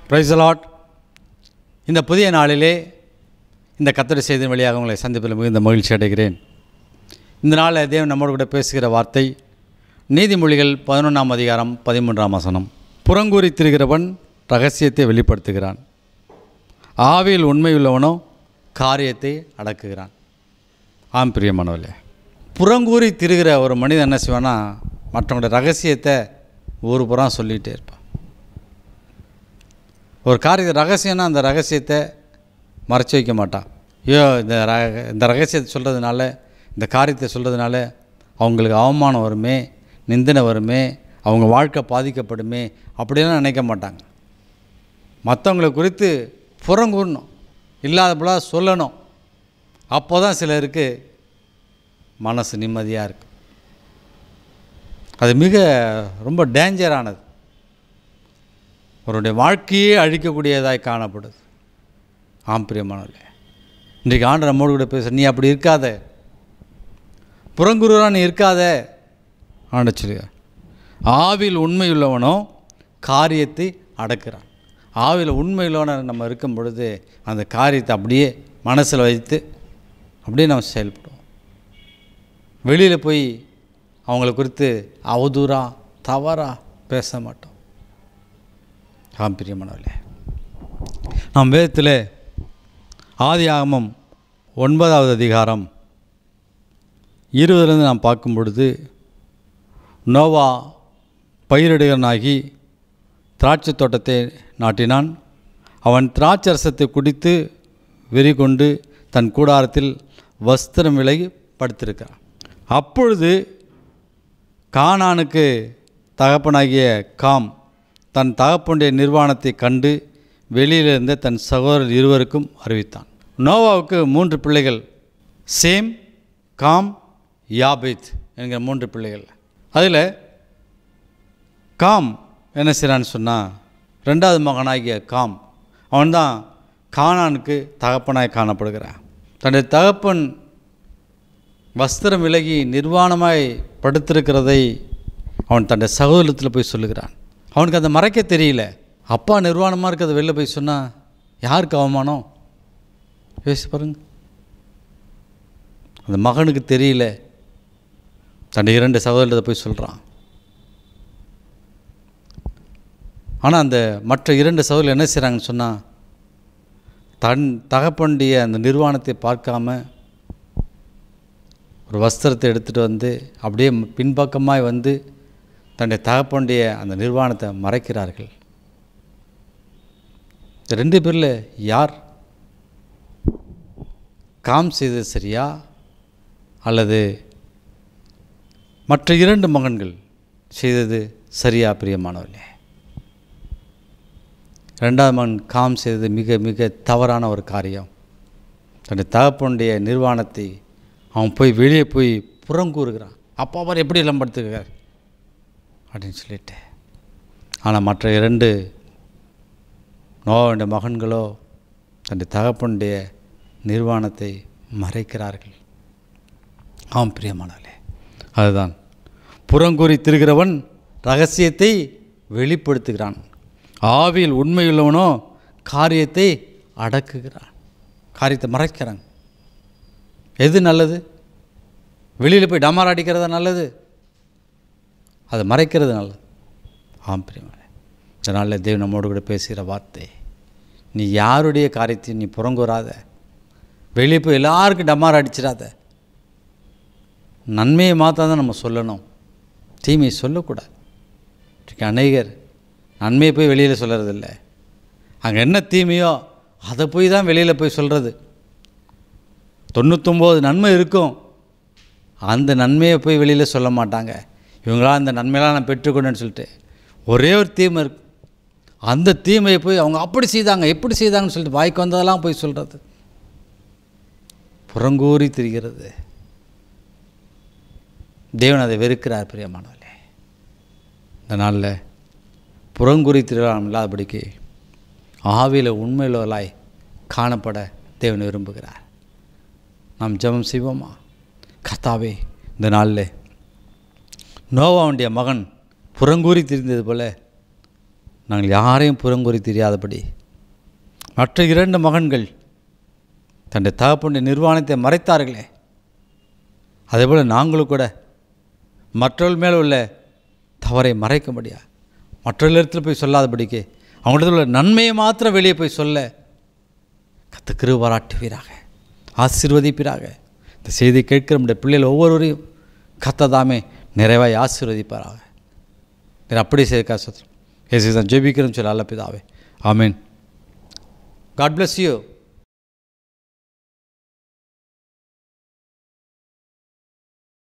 price lot இந்த புதிய நாளிலே இந்த கத்தடி செய்தியின் வழியாக உங்களை சந்திப்பில் மிகுந்த மகிழ்ச்சி அடைகிறேன் இந்த நாளில் தேவன் நம்மோடு கூட பேசுகிற வார்த்தை நீதிமொழிகள் பதினொன்றாம் அதிகாரம் பதிமூன்றாம் வசனம் புறங்கூறி திரிகிறவன் ரகசியத்தை வெளிப்படுத்துகிறான் ஆவியில் உண்மையுள்ளவனோ காரியத்தை அடக்குகிறான் ஆம் பிரியமானவர்களே புறங்கூறி திரிகிற ஒரு மனிதன் என்ன செய்வான்னா மற்றவங்களுடைய ரகசியத்தை ஊர் புறம் சொல்லிகிட்டே இருப்பான் ஒரு காரியத்தை ரகசியம்னா அந்த ரகசியத்தை மறைச்சி வைக்க மாட்டான் ஐயோ இந்த ரக இந்த ரகசியத்தை சொல்கிறதுனால இந்த காரியத்தை சொல்கிறதுனால அவங்களுக்கு அவமானம் வருமே நிந்தனை வருமே அவங்க வாழ்க்கை பாதிக்கப்படுமே அப்படிலாம் நினைக்க மாட்டாங்க மற்றவங்களை குறித்து புறங்கூறணும் இல்லாதப்பெல்லாம் சொல்லணும் அப்போ தான் சிலருக்கு மனசு நிம்மதியாக இருக்கு அது மிக ரொம்ப டேஞ்சரானது அவருடைய வாழ்க்கையே அழிக்கக்கூடியதாய் காணப்படுது ஆம் பிரியமானவர்களே இன்றைக்கு ஆண்டு நம்மோடு கூட பேச நீ அப்படி இருக்காத புறங்குருவா நீ இருக்காத ஆண்டு சொல்லுங்க ஆவில் உண்மையுள்ளவனோ காரியத்தை அடக்கிறான் ஆவியில் உண்மையுள்ளவன நம்ம இருக்கும் பொழுது அந்த காரியத்தை அப்படியே மனசில் வைத்து அப்படியே நம்ம செயல்படுவோம் வெளியில் போய் அவங்கள குறித்து அவதூறா தவறா பேச மாட்டோம் ஆம் பிரியமானவர்களே நாம் வேதத்தில் ஆதி ஆகமம் ஒன்பதாவது அதிகாரம் இருபதுலேருந்து நாம் பார்க்கும் பொழுது நோவா பயிரிடுகனாகி திராட்சை தோட்டத்தை நாட்டினான் அவன் திராட்சரசத்தை குடித்து வெறி கொண்டு தன் கூடாரத்தில் வஸ்திரம் விலகி படுத்திருக்கிறான் அப்பொழுது கானானுக்கு தகப்பனாகிய காம் தன் தகப்பனுடைய நிர்வாணத்தை கண்டு வெளியில் இருந்த தன் சகோதரர் இருவருக்கும் அறிவித்தான் நோவாவுக்கு மூன்று பிள்ளைகள் சேம் காம் யாபேத் என்கிற மூன்று பிள்ளைகள் அதில் காம் என்ன செய்கிறான்னு சொன்னால் ரெண்டாவது மகனாகிய காம் அவன்தான் கானானுக்கு தகப்பனாய் காணப்படுகிறான் தன்னுடைய தகப்பன் வஸ்திரம் விலகி நிர்வாணமாய் படுத்திருக்கிறதை அவன் தன்னுடைய சகோதரத்தில் போய் சொல்லுகிறான் அவனுக்கு அதை மறைக்க தெரியல அப்பா நிர்வாணமாக இருக்கிறத வெளில போய் சொன்னால் யாருக்கு அவமானம் யோசிச்சு பாருங்க அந்த மகனுக்கு தெரியல தன்னுடைய இரண்டு சகோதரத்தை போய் சொல்கிறான் ஆனால் அந்த மற்ற இரண்டு சகோதரர் என்ன செய்கிறாங்கன்னு சொன்னால் தன் தகப்பண்டிய அந்த நிர்வாணத்தை பார்க்காம ஒரு வஸ்திரத்தை எடுத்துகிட்டு வந்து அப்படியே பின்பக்கமாய் வந்து தன்னுடைய தகப்பண்டிய அந்த நிர்வாணத்தை மறைக்கிறார்கள் இந்த ரெண்டு பேரில் யார் காம் செய்தது சரியா அல்லது மற்ற இரண்டு மகன்கள் செய்தது சரியா பிரியமானவர்களே ரெண்டாவது மகன் காம் செய்தது மிக மிக தவறான ஒரு காரியம் தன்னுடைய தகப்பனுடைய நிர்வாணத்தை அவன் போய் வெளியே போய் புறங்கூறுகிறான் அப்பா அவர் எப்படி எல்லாம் படுத்துக்கிறார் அப்படின்னு சொல்லிட்டு ஆனால் மற்ற இரண்டு நோவனுடைய மகன்களோ தன்னுடைய தகப்பனுடைய நிர்வாணத்தை மறைக்கிறார்கள் ஆம் பிரியமானவர்களே அதுதான் புறங்கூறி திருகிறவன் ரகசியத்தை வெளிப்படுத்துகிறான் ஆவியில் உண்மையுள்ளவனோ காரியத்தை அடக்குகிறான் காரியத்தை மறைக்கிறான் எது நல்லது வெளியில் போய் டமார் அடிக்கிறதா நல்லது அதை மறைக்கிறது நல்லது ஆம் பிரியமானே இந்த நாளில் தேவ் நம்மோடு கூட பேசுகிற வார்த்தை நீ யாருடைய காரியத்தையும் நீ புறங்கூறாத வெளியே போய் எல்லாருக்கும் டமார் அடிச்சிடாத நன்மையை மாற்ற தான் நம்ம சொல்லணும் தீமையை சொல்லக்கூடாது இன்றைக்கு அநேகர் நன்மையை போய் வெளியில் சொல்கிறதில்ல அங்கே என்ன தீமையோ அதை போய் தான் வெளியில் போய் சொல்கிறது தொண்ணூத்தொம்பது நன்மை இருக்கும் அந்த நன்மையை போய் வெளியில் சொல்ல மாட்டாங்க இவங்களா அந்த நன்மையெல்லாம் நான் பெற்றுக்கொண்டேன்னு சொல்லிட்டு ஒரே ஒரு தீமை இருக்கு அந்த தீமையை போய் அவங்க அப்படி செய்தாங்க எப்படி செய்தாங்கன்னு சொல்லிட்டு வாய்க்கு வந்ததெல்லாம் போய் சொல்கிறது புறங்கூறி திரிகிறது தேவன் அதை வெறுக்கிறார் பிரியமானவர்களே இந்த நாளில் புறங்குறி திருவிழாம் இல்லாதபடிக்கு ஆவியில் உண்மையுள்ளவர்களாய் காணப்பட தேவன் விரும்புகிறார் நாம் ஜெபம் செய்வோமா கத்தாவே இந்த நாளில் நோவாவுடைய மகன் புறங்கூறி திரிந்தது போல நாங்கள் யாரையும் புறங்குறி தெரியாதபடி மற்ற இரண்டு மகன்கள் தன்னுடைய தகப்பனுடைய நிர்வாணத்தை மறைத்தார்களே அதேபோல் நாங்களும் கூட மற்றவர்கள் மேலே உள்ள தவறை மறைக்க முடியாது மற்றவர்களிடத்தில் போய் சொல்லாதபடிக்கு அவங்களிடத்தில் உள்ள நன்மையை மாத்திரம் வெளியே போய் சொல்ல கத்த கிருபாராட்டுவீராக ஆசீர்வதிப்பீராக இந்த செய்தி கேட்கிற நம்முடைய பிள்ளைகள் ஒவ்வொருவரையும் கத்ததாமே நிறைவாய் ஆசீர்வதிப்பாராக நீர் அப்படி செய்ய சத்திரம் ஏசி தான் ஜெபிக்கிறோம் சொல்ல அல்ல பிதாவே ஆமீன் காட் bless you